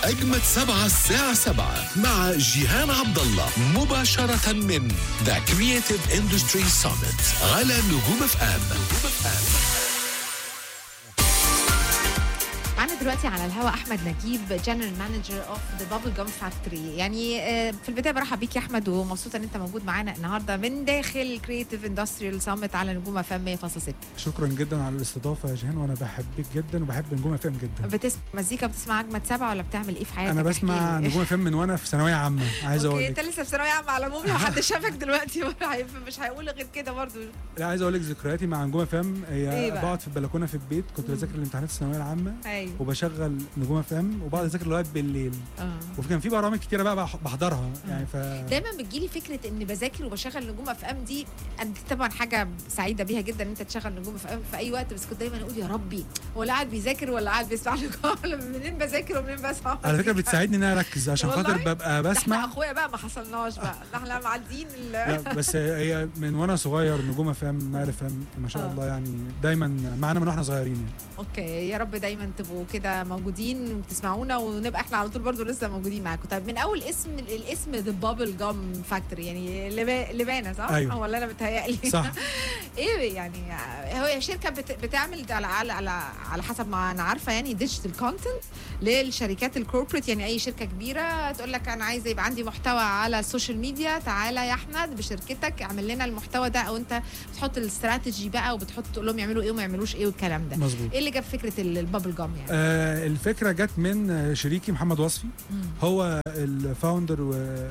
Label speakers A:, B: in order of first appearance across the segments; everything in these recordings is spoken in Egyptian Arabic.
A: أجمد سبعة الساعة سبعة مع جيهان عبد الله مباشرة من ذا كرييتيف اندستري Summit على نجوم اف ام
B: معانا دلوقتي على الهواء احمد نجيب جنرال مانجر اوف ذا بابل جام فاكتوري يعني آه، في البدايه برحب بيك يا احمد ومبسوطه ان انت موجود معانا النهارده من داخل كريتيف اندستريال سامت على نجوم اف ام 100.6
C: شكرا جدا على الاستضافه يا جيهان وانا بحبك جدا وبحب نجوم اف ام جدا
B: بتسمع مزيكا بتسمع اجمد سبعه ولا بتعمل ايه في حياتك
C: انا بسمع
B: احكيلي.
C: نجوم اف ام من وانا في ثانويه عامه عايز اقول
B: اوكي انت
C: لك
B: لسه في ثانويه عامه على العموم لو حد شافك دلوقتي هيف- مش هيقول غير كده برضه
C: لا عايز اقول لك ذكرياتي مع نجوم اف ام
B: إيه
C: هي
B: بقى؟
C: بقعد في البلكونه في البيت كنت
B: مم.
C: بذاكر الامتحانات الثانويه العامه
B: ايوه
C: وبشغل نجوم اف ام وبقعد اذاكر لغايه بالليل
B: اه
C: وكان في برامج كتيره بقى بح- بحضرها يعني ف
B: دايما بتجيلي فكره ان بذاكر وبشغل نجوم اف ام دي انا دي طبعا حاجه سعيده بيها جدا ان انت تشغل نجوم اف ام في اي وقت بس كنت دايما اقول يا ربي هو لا قاعد بيذاكر ولا قاعد بيسمع نجوم ولا منين بذاكر ومنين بسمع
C: على فكره
B: مزيكا؟
C: بتساعدني ان انا اركز عشان
B: والله؟
C: خاطر ببقى
B: ده احنا
C: بسمع
B: اخويا بقى ما حصلناش بقى ده احنا معديين ال-
C: لا بس هي من وانا صغير نجوم اف ام نايل اف ام ما شاء
B: آه.
C: الله يعني دايما معانا من واحنا صغيرين يعني.
B: اوكي يا رب دايما تبقوا كده موجودين وبتسمعونا ونبقى احنا على طول برضو لسه موجودين معاكم طيب من اول اسم الاسم ذا بابل جام فاكتوري يعني لبا- لبانه صح؟
C: أيوة.
B: ولا انا بتهيألي
C: صح
B: ايه يعني هو شركه بت بتعمل على على على, على حسب ما انا عارفه يعني ديجيتال كونتنت للشركات الكوربريت يعني اي شركه كبيره تقول لك انا عايزه يبقى عندي محتوى على السوشيال ميديا تعالى يا احمد بشركتك اعمل لنا المحتوى ده او انت بتحط الاستراتيجي بقى وبتحط تقول لهم يعملوا ايه وما يعملوش ايه والكلام ده
C: مظبوط
B: ايه اللي جاب فكره ال- البابل جام يعني
C: آه الفكره جت من آه، شريكي محمد وصفي
B: مم.
C: هو الفاوندر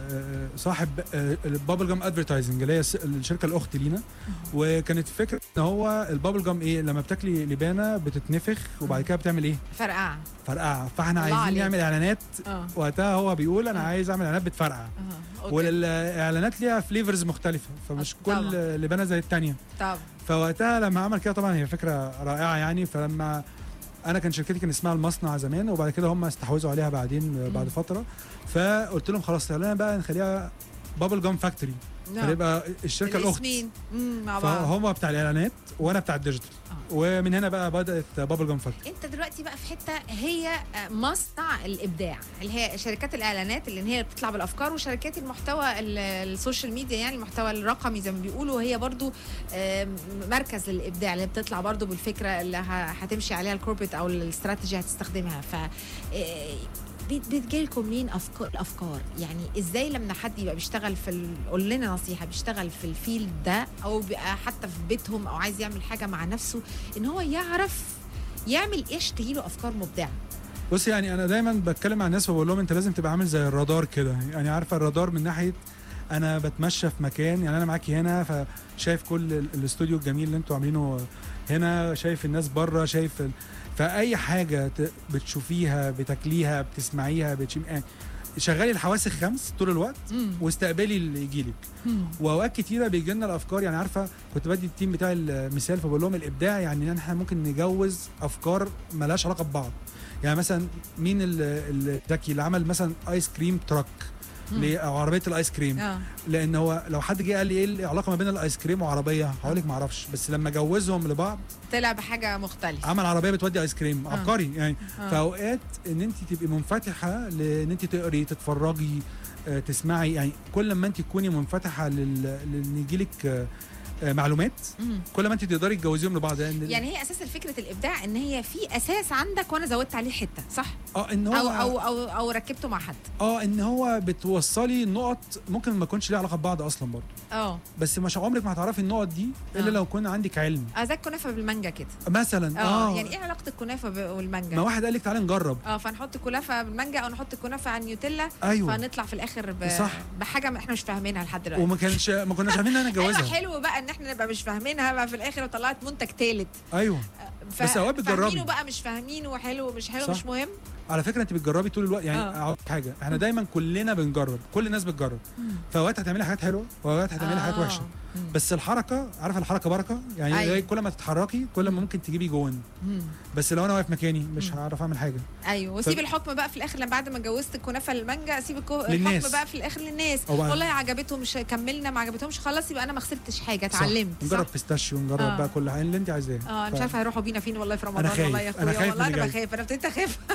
C: وصاحب البابل جام ادفرتايزنج اللي هي الس- الشركه الاخت لينا وكانت فكره ان هو البابل جام ايه لما بتاكلي لبانه بتتنفخ وبعد كده بتعمل ايه
B: فرقعه
C: فرقعه فاحنا
B: الله
C: عايزين
B: عليك.
C: نعمل اعلانات
B: اه
C: وقتها هو بيقول انا
B: آه.
C: عايز اعمل اعلانات بتفرقع
B: اه أوكي.
C: والاعلانات ليها فليفرز مختلفه فمش
B: آه، طبعا.
C: كل لبانه زي الثانيه
B: طب
C: فوقتها لما عمل كده طبعا هي فكره رائعه يعني فلما انا كان شركتي كان اسمها المصنع زمان وبعد كده هم استحوذوا عليها بعدين بعد فتره فقلت لهم خلاص تعالى بقى نخليها بابل جام فاكتوري
B: نعم.
C: فنبقى الشركه الاخت
B: الاسمين مم، مع بعض
C: فهم بتاع الاعلانات وانا بتاع الديجيتال
B: آه.
C: ومن هنا بقى بدات بابل جام فاكتوري
B: انت دلوقتي بقى في حته هي آه، مصنع الابداع اللي هي شركات الاعلانات اللي هي بتطلع بالافكار وشركات المحتوى ال- السوشيال ميديا يعني المحتوى الرقمي زي ما بيقولوا هي برضو آم، مركز للابداع اللي بتطلع برضو بالفكره اللي ه- هتمشي عليها الكوربريت او الاستراتيجي هتستخدمها ف آه، بت- بتجيلكم منين افكار الافكار يعني ازاي لما حد يبقى بيشتغل في ال... قول لنا نصيحه بيشتغل في الفيلد ده او بيبقى حتى في بيتهم او عايز يعمل حاجه مع نفسه ان هو يعرف يعمل ايش تجيله افكار مبدعه
C: بص يعني انا دايما بتكلم مع الناس وبقول لهم انت لازم تبقى عامل زي الرادار كده يعني عارفه الرادار من ناحيه انا بتمشى في مكان يعني انا معاكي هنا فشايف كل ال- الاستوديو الجميل اللي انتوا عاملينه هنا شايف الناس بره شايف ال... فاي حاجه ت- بتشوفيها بتاكليها بتسمعيها بتشم يعني شغلي الحواس الخمس طول الوقت واستقبلي اللي يجيلك واوقات كتيره بيجي لنا الافكار يعني عارفه كنت بدي التيم بتاعي المثال فبقول لهم الابداع يعني ان احنا ممكن نجوز افكار ملهاش علاقه ببعض يعني مثلا مين ال- الذكي اللي عمل مثلا ايس كريم تراك
B: مم.
C: ليه- او عربيه الايس كريم
B: اه
C: لان هو لو حد جه قال لي ايه العلاقه ما بين الايس كريم وعربيه هقول لك ما اعرفش بس لما جوزهم لبعض
B: طلع بحاجه مختلفه
C: عمل عربيه بتودي ايس كريم
B: آه.
C: عبقري يعني
B: آه.
C: فاوقات ان انت تبقي منفتحه لان انت تقري تتفرجي آه، تسمعي يعني كل ما انت تكوني منفتحه لل- لان يجيلك آه، آه، معلومات
B: مم.
C: كل ما انت تقدري تجوزيهم لبعض لان
B: يعني هي اساس فكره الابداع ان هي في اساس عندك وانا زودت عليه حته صح
C: اه ان هو
B: او او او, أو ركبته مع حد
C: اه ان هو بتوصلي نقط ممكن ما يكونش ليها علاقه ببعض اصلا برضه
B: اه
C: بس مش عمرك ما هتعرفي النقط دي الا
B: آه.
C: لو كان عندك علم
B: اه زي الكنافه بالمانجا كده
C: مثلا
B: اه
C: اه,
B: يعني ايه علاقه الكنافه ب-
C: ما
B: والمانجا
C: واحد قال لك تعالى نجرب
B: اه فنحط كنافه بالمانجا او نحط الكنافه على النيوتيلا
C: ايوه
B: فنطلع في الاخر ب...
C: صح.
B: بحاجه ما احنا مش فاهمينها لحد دلوقتي
C: وما كانش ما كناش عارفين ان انا
B: ايوه
C: اتجوزها
B: حلو بقى ان احنا نبقى مش فاهمينها بقى في الاخر وطلعت منتج ثالث
C: ايوه
B: ف...
C: بس أوقات بتجربي.
B: فاهمينه بقى مش فاهمينه وحلو ومش حلو
C: صح.
B: مش مهم
C: على فكره انت بتجربي طول الوقت يعني
B: آه.
C: اقول لك حاجه احنا دايما كلنا بنجرب كل الناس بتجرب فاوقات هتعملي حاجات حلوه واوقات هتعملي حاجات وحشه
B: مم.
C: بس الحركه عارفه الحركه بركه يعني
B: أيوة.
C: أيوة. كل ما تتحركي كل ما ممكن تجيبي جون
B: مم.
C: بس لو انا واقف مكاني مش
B: مم.
C: هعرف اعمل حاجه
B: ايوه وسيب
C: طب-
B: الحكم بقى في الاخر لما بعد ما جوزت الكنافه المانجا اسيب الكو...
C: للناس.
B: الحكم بقى في الاخر للناس
C: أو بقى-
B: والله عجبتهم مش كملنا ما عجبتهمش خلاص يبقى انا ما خسرتش حاجه اتعلمت صح
C: نجرب بيستاشيو نجرب
B: آه.
C: بقى كل حاجه اللي انت عايزاه
B: اه انا مش
C: ف-
B: عارفه هيروحوا بينا فين والله في رمضان
C: خايف.
B: والله يا
C: أنا
B: اخويا
C: خايف
B: والله
C: من
B: انا
C: اللي جاي.
B: بخاف انا ابتديت اخاف
C: انا
B: كل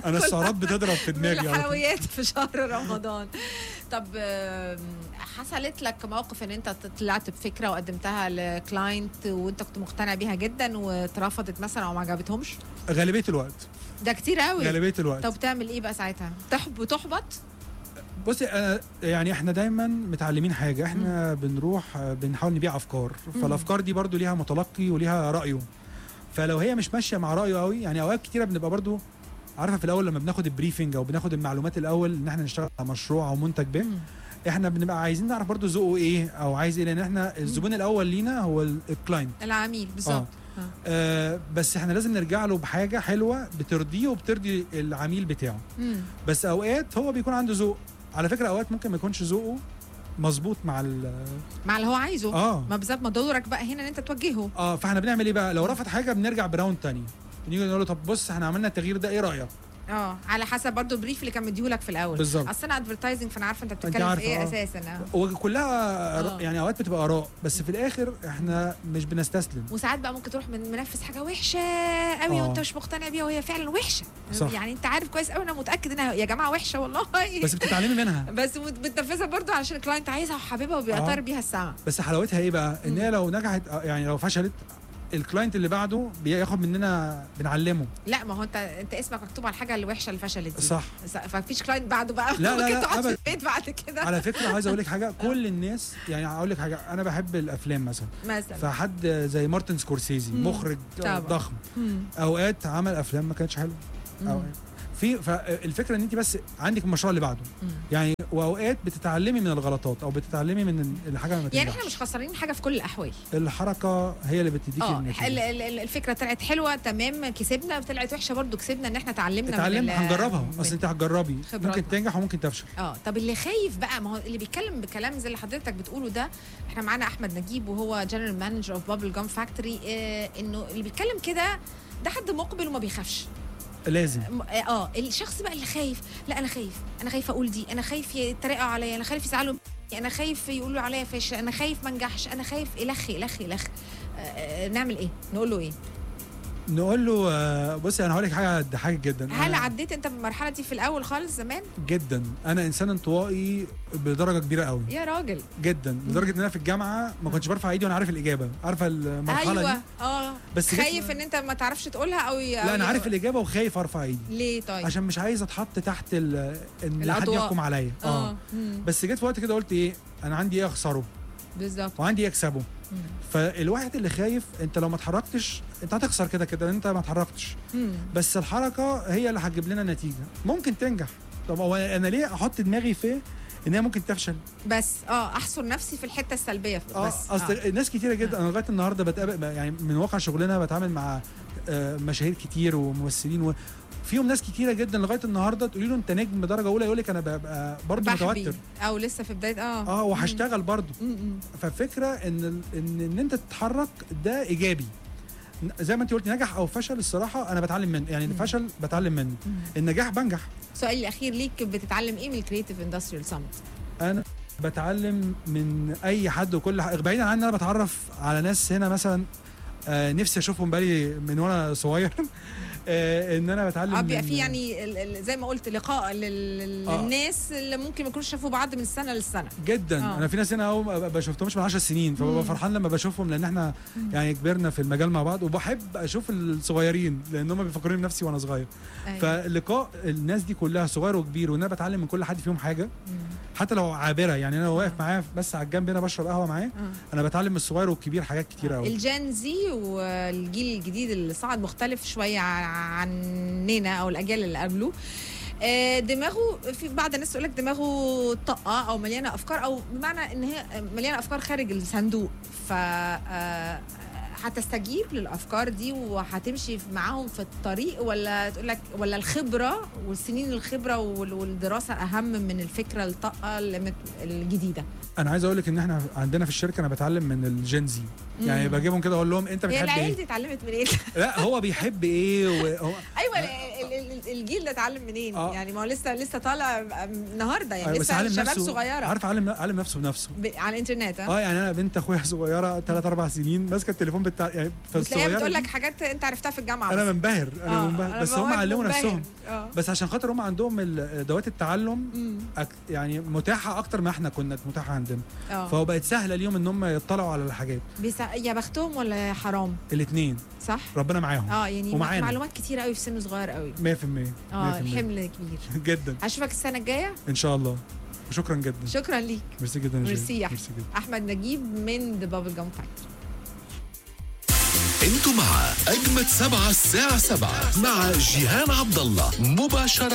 C: شعارات بتضرب في
B: من
C: دماغي على طول.
B: الحلويات في شهر رمضان طب آم، حصلت لك موقف ان انت طلعت بفكره وقدمتها لكلاينت وانت كنت مقتنع بيها جدا واترفضت مثلا او ما عجبتهمش
C: غالبيه الوقت
B: ده كتير قوي
C: غالبيه الوقت
B: طب تعمل ايه بقى ساعتها تحب تحبط
C: بصي انا يعني احنا دايما متعلمين حاجه احنا بنروح آه، بنحاول نبيع افكار فالافكار دي برضو ليها متلقي وليها رايه فلو هي مش ماشيه مع رايه قوي يعني اوقات كتيره بنبقى برضو عارفه في الاول لما بناخد البريفنج او بناخد المعلومات الاول ان احنا نشتغل على مشروع او منتج به
B: مم.
C: احنا بنبقى عايزين نعرف برضو ذوقه ايه او عايز ايه لان احنا الزبون الاول لينا هو ال- الكلاينت
B: العميل بالظبط آه.
C: آه بس احنا لازم نرجع له بحاجه حلوه بترضيه وبترضي العميل بتاعه
B: مم.
C: بس اوقات هو بيكون عنده ذوق على فكره اوقات ممكن ما يكونش ذوقه مظبوط مع ال
B: مع اللي هو عايزه
C: اه
B: ما بالظبط ما دورك بقى هنا ان انت توجهه
C: اه فاحنا بنعمل ايه بقى لو رفض حاجه بنرجع براوند تاني نيجي نقول له طب بص احنا عملنا التغيير ده ايه رايك
B: اه على حسب برضو البريف اللي كان مديهولك في الاول
C: بالظبط.
B: اصل انا ادفرتايزنج فانا عارفه انت بتتكلم في
C: عارفة،
B: ايه
C: آه.
B: اساسا آه.
C: وكلها
B: آه.
C: يعني اوقات بتبقى اراء بس في الاخر احنا مش بنستسلم
B: وساعات بقى ممكن تروح من منفذ حاجه وحشه قوي
C: آه.
B: وانت مش مقتنع بيها وهي فعلا وحشه
C: صح.
B: يعني انت عارف كويس قوي انا متاكد انها يا جماعه وحشه والله
C: بس بتتعلمي منها
B: بس مت- بتنفذها برضو علشان الكلاينت عايزها وحاببها وبيعتر
C: آه.
B: بيها السما
C: بس حلاوتها ايه بقى ان
B: مم.
C: هي لو نجحت آه، يعني لو فشلت الكلاينت اللي بعده بياخد مننا بنعلمه
B: لا ما هو انت انت اسمك مكتوب على الحاجه الوحشه اللي فشلت دي
C: صح
B: س- فمفيش كلاينت بعده بقى
C: لا، لا،
B: ممكن
C: لا،
B: تقعد في
C: أبد.
B: البيت بعد كده
C: على فكره عايز اقول لك حاجه كل الناس يعني اقول لك حاجه انا بحب الافلام مثلا
B: مثلا
C: فحد زي مارتن سكورسيزي
B: مم.
C: مخرج
B: طبعا.
C: ضخم
B: مم.
C: اوقات عمل افلام ما كانتش حلوه أو
B: مم.
C: في فالفكره ان انت بس عندك المشروع اللي بعده
B: مم.
C: يعني واوقات بتتعلمي من الغلطات او بتتعلمي من الحاجه لما
B: يعني
C: تنجحش.
B: احنا مش خسرانين حاجه في كل الاحوال
C: الحركه هي اللي بتديكي
B: اه ال-
C: النتيجه
B: ال- ال- الفكره طلعت حلوه تمام كسبنا طلعت وحشه برضو كسبنا ان احنا اتعلمنا من
C: اتعلم
B: ال-
C: هنجربها
B: من-
C: اصل انت هتجربي
B: خبراتنا.
C: ممكن تنجح وممكن تفشل
B: اه طب اللي خايف بقى ما هو اللي بيتكلم بكلام زي اللي حضرتك بتقوله ده احنا معانا احمد نجيب وهو جنرال مانجر اوف بابل جام فاكتوري انه اللي بيتكلم كده ده حد مقبل وما بيخافش
C: لازم
B: م- اه الشخص بقى اللي خايف لا انا خايف انا خايف اقول دي انا خايف يتريقوا عليا انا خايف يزعلوا مني، انا خايف يقولوا عليا فاشل انا خايف ما انجحش انا خايف الخ الخ الخ آه، آه، نعمل ايه نقول له ايه
C: نقول له آه، بصي انا هقول لك حاجه تضحكك جدا
B: هل
C: أنا-
B: عديت انت بالمرحله دي في الاول خالص زمان
C: جدا انا انسان انطوائي بدرجه كبيره قوي
B: يا راجل
C: جدا لدرجه ان انا في الجامعه ما كنتش برفع ايدي وانا عارف الاجابه عارفه المرحله
B: ايوه
C: دي
B: اه
C: بس جيت-
B: خايف ان انت ما تعرفش تقولها او
C: لا انا عارف الاجابه وخايف ارفع ايدي
B: ليه طيب
C: عشان مش عايز اتحط تحت ال- ان حد
B: الأضواء.
C: يحكم عليا
B: اه مم.
C: بس جيت في وقت كده قلت ايه انا عندي ايه اخسره
B: بالظبط
C: وعندي ايه اكسبه
B: مم.
C: فالواحد اللي خايف انت لو ما اتحركتش انت هتخسر كده كده لان انت ما اتحركتش
B: مم.
C: بس الحركه هي اللي هتجيب لنا نتيجه ممكن تنجح طب هو انا ليه احط دماغي في ان هي ممكن تفشل
B: بس اه احصر نفسي في الحته السلبيه
C: اه
B: بس
C: اصل
B: آه.
C: ناس كتيره جدا انا لغايه النهارده بتقابل يعني من واقع شغلنا بتعامل مع آه، مشاهير كتير وممثلين و فيهم ناس كتيره جدا لغايه النهارده تقولي له انت نجم درجه اولى يقول لك انا ببقى برضه
B: بحبي.
C: متوتر
B: او لسه في بدايه اه
C: اه وهشتغل برضه
B: مم. مم.
C: فالفكره ان ال- ان ان انت تتحرك ده ايجابي زي ما انت قلت نجح او فشل الصراحه انا بتعلم منه يعني
B: مم.
C: الفشل بتعلم منه
B: مم.
C: النجاح بنجح
B: سؤالي الاخير ليك بتتعلم ايه من الكريتيف اندستريال سامت
C: انا بتعلم من اي حد وكل حاجه بعيدا عن ان انا بتعرف على ناس هنا مثلا آه نفسي اشوفهم بالي من وانا صغير آه ان انا بتعلم
B: اه بيبقى
C: من-
B: في يعني ال- ال- زي ما قلت لقاء لل-
C: آه.
B: للناس اللي ممكن ما يكونوش شافوا بعض من سنه للسنه
C: جدا
B: آه.
C: انا في ناس هنا اهو ما ما شفتهمش من 10 سنين فببقى
B: مم.
C: فرحان لما بشوفهم لان احنا يعني كبرنا في المجال مع بعض وبحب اشوف الصغيرين لان هم بيفكروني بنفسي وانا صغير
B: أيوة.
C: فلقاء الناس دي كلها صغير وكبير وان انا بتعلم من كل حد فيهم حاجه
B: مم.
C: حتى لو عابره يعني انا واقف معاه بس على الجنب هنا بشرب قهوه معاه
B: آه.
C: انا بتعلم من الصغير والكبير حاجات كتير قوي
B: الجين زي والجيل الجديد اللي صعد مختلف شويه ع- عننا او الاجيال اللي قبله آه، دماغه في بعض الناس تقول لك دماغه طاقه او مليانه افكار او بمعنى ان هي مليانه افكار خارج الصندوق ف آه، هتستجيب للافكار دي وهتمشي معاهم في الطريق ولا تقول لك ولا الخبره والسنين الخبره وال- والدراسه اهم من الفكره الطاقه اللي مت- الجديده
C: انا عايز اقول لك ان احنا عندنا في الشركه انا بتعلم من الجنزي يعني
B: مم.
C: بجيبهم كده اقول لهم انت
B: هي
C: بتحب
B: العيال
C: ايه
B: دي اتعلمت من ايه؟
C: لا هو بيحب ايه وهو
B: ايوه ال- ال- ال- الجيل ده اتعلم منين
C: آه.
B: يعني ما هو لسه لسه طالع النهارده يعني
C: أيوة، بس
B: لسه
C: عالم
B: شباب
C: نفسه
B: صغيره
C: عارف عالم عالم نفسه بنفسه
B: ب... على الانترنت ها
C: اه يعني انا بنت اخويا صغيره 3 4 سنين ماسكه التليفون بتاع يعني
B: بتلاقيها
C: فالصغيره
B: بتقول
C: دي
B: لك حاجات انت عرفتها في الجامعه
C: انا
B: بس.
C: منبهر انا
B: آه،
C: منبهر بس هم
B: بواقف
C: علموا
B: منبهر.
C: نفسهم
B: اه
C: بس عشان خاطر هم عندهم ال- ادوات التعلم
B: مم.
C: أك يعني متاحه اكتر ما احنا كنا متاحه عندنا
B: اه
C: فهو بقت سهله اليوم ان هم يطلعوا على الحاجات
B: بيسا... يا بختهم ولا حرام
C: الاثنين
B: صح
C: ربنا معاهم
B: اه يعني
C: ومعانا.
B: معلومات كتير قوي في سن صغير قوي
C: 100% 100%
B: اه الحمل كبير
C: جدا
B: هشوفك السنه الجايه
C: ان شاء الله وشكرا جدا
B: شكرا ليك
C: ميرسي جدا يا جيهان.
B: ميرسي يا
C: ميرسي جدا
B: احمد نجيب من ذا بابل جام فاكتوري
A: انتوا مع اجمد سبعه الساعه سبعة مع جيهان عبد الله مباشره